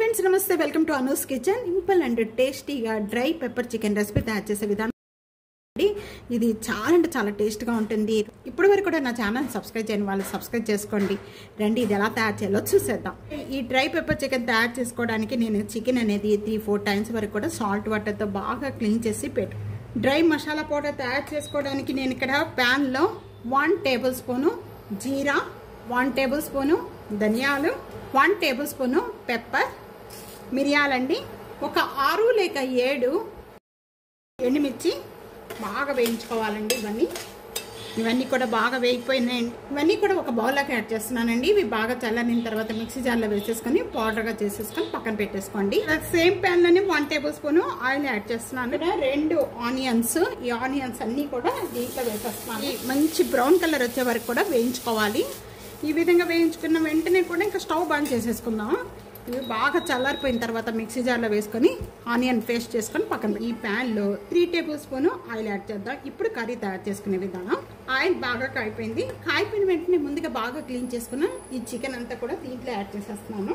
Friends నమస్తే welcome to Anu's kitchen simple and టేస్టీగా dry pepper chicken recipe తయారు చేసే విధానం అండి. ఇది చాలా అంటే చాలా టేస్ట్గా ఉంటుంది ఇప్పటి వరకు కూడా నా ఛానల్ సబ్స్క్రైబ్ చేయని వాళ్ళు సబ్స్క్రైబ్ చేసుకోండి రండి ఇది ఎలా తయారు చేయాలో చూసేద్దాం ఈ డ్రై పెప్పర్ చికెన్ తయారు చేసుకోవడానికి నేను చికెన్ అనేది త్రీ ఫోర్ టైమ్స్ వరకు కూడా సాల్ట్ వాటర్తో బాగా క్లీన్ చేసి పెట్టు డ్రై మసాలా పౌడర్ తయారు చేసుకోవడానికి నేను ఇక్కడ ప్యాన్లో వన్ టేబుల్ స్పూను జీరా వన్ టేబుల్ స్పూను ధనియాలు వన్ టేబుల్ స్పూను పెప్పర్ మిరియాలండి ఒక ఆరు లేక ఏడు ఎండుమిర్చి బాగా వేయించుకోవాలండి ఇవన్నీ ఇవన్నీ కూడా బాగా వేగిపోయినాయండి ఇవన్నీ కూడా ఒక బౌల్లోకి యాడ్ చేస్తున్నానండి ఇవి బాగా చల్లనిన తర్వాత మిక్సీ జార్లో వేసేసుకొని పౌడర్గా చేసేసుకొని పక్కన పెట్టేసుకోండి సేమ్ ప్యాన్ లోనే one tablespoon oil add చేస్తున్నాను ఇక్కడ రెండు ఆనియన్స్ ఈ ఆనియన్స్ అన్ని కూడా దీంట్లో వేసేస్తున్నాను ఈ మంచి బ్రౌన్ కలర్ వచ్చే వరకు కూడా వేయించుకోవాలి ఈ విధంగా వేయించుకున్న వెంటనే కూడా ఇంకా స్టవ్ బంద్ చేసేసుకుందాం ఇవి బాగా చల్లారిపోయిన తర్వాత మిక్సీ జార్లో వేసుకొని ఆనియన్ పేస్ట్ చేసుకొని పక్కన పెట్టి- ఈ ప్యాన్లో three tablespoon oil add చేద్దాం ఇప్పుడు కర్రీ తయారు చేసుకునే విధానం ఆయిల్ బాగా కాయిపోయింది కాయిపోయిన వెంటనే ముందుగా బాగా క్లీన్ చేసుకున్న ఈ చికెన్ అంతా కూడా దీంట్లో యాడ్ చేసేస్తున్నాను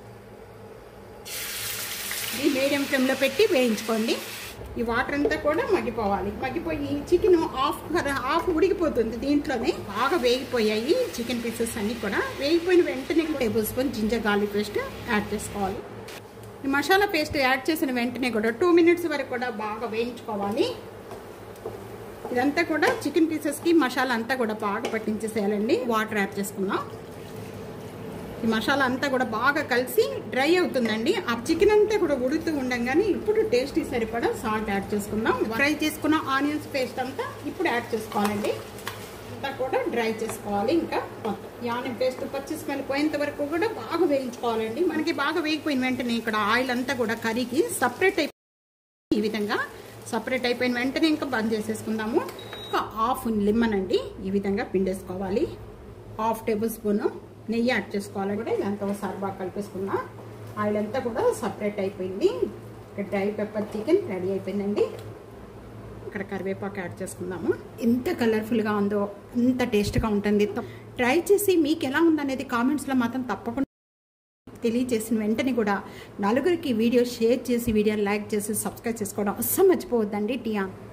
ఇది మీడియం ఫ్లేమ్లో పెట్టి వేయించుకోండి ఈ వాటర్ అంతా కూడా మగ్గిపోవాలి మగ్గిపోయి చికెన్ హాఫ్ హాఫ్ ఉడికిపోతుంది దీంట్లోనే బాగా వేగిపోయాయి చికెన్ పీసెస్ అన్నీ కూడా వేగిపోయిన వెంటనే tablespoon ginger garlic paste add చేసుకోవాలి ఈ మసాలా పేస్ట్ యాడ్ చేసిన వెంటనే కూడా టూ మినిట్స్ వరకు కూడా బాగా వేయించుకోవాలి ఇదంతా కూడా చికెన్ పీసెస్కి మసాలా అంతా కూడా బాగా పట్టించేసేయాలండి వాటర్ యాడ్ చేసుకుందాం ఈ మసాలా అంతా కూడా బాగా కలిసి డ్రై అవుతుందండి ఆ చికెన్ అంతా కూడా ఉడుతూ ఉండగానే ఇప్పుడు టేస్టీ సరిపడా సాల్ట్ యాడ్ చేసుకుందాం ఫ్రై చేసుకున్న ఆనియన్స్ పేస్ట్ అంతా ఇప్పుడు యాడ్ చేసుకోవాలండి అంతా కూడా డ్రై చేసుకోవాలి ఇంకా మొత్తం ఈ ఆనియన్ పేస్ట్ పచ్చి స్మెల్ పోయేంత వరకు కూడా బాగా వేయించుకోవాలండి మనకి బాగా వేగిపోయిన వెంటనే ఇక్కడ ఆయిల్ అంతా కూడా కర్రీకి సపరేట్ అయిపోయి ఈ విధంగా సపరేట్ అయిపోయిన వెంటనే ఇంకా బంద్ చేసేసుకుందాము ఒక హాఫ్ లెమన్ అండి ఈ విధంగా పిండేసుకోవాలి హాఫ్ టేబుల్ స్పూన్ నెయ్యి యాడ్ చేసుకోవాలి కూడా ఇదంతా ఒకసారి బాగా కలిపేసుకున్నా ఆయిల్ అంతా కూడా సపరేట్ అయిపోయింది ఇక్కడ డ్రై పెప్పర్ చికెన్ రెడీ అయిపోయిందండి ఇక్కడ కరివేపాకు యాడ్ చేసుకుందాము ఎంత కలర్ఫుల్గా ఉందో ఎంత టేస్ట్గా ఉంటుంది ట్రై చేసి మీకు ఎలా ఉందనేది కామెంట్స్లో మాత్రం తప్పకుండా తెలియజేసిన వెంటనే కూడా నలుగురికి వీడియో షేర్ చేసి వీడియో లైక్ చేసి సబ్స్క్రైబ్ చేసుకోవడం అస్సలు మర్చిపోవద్దండి టియా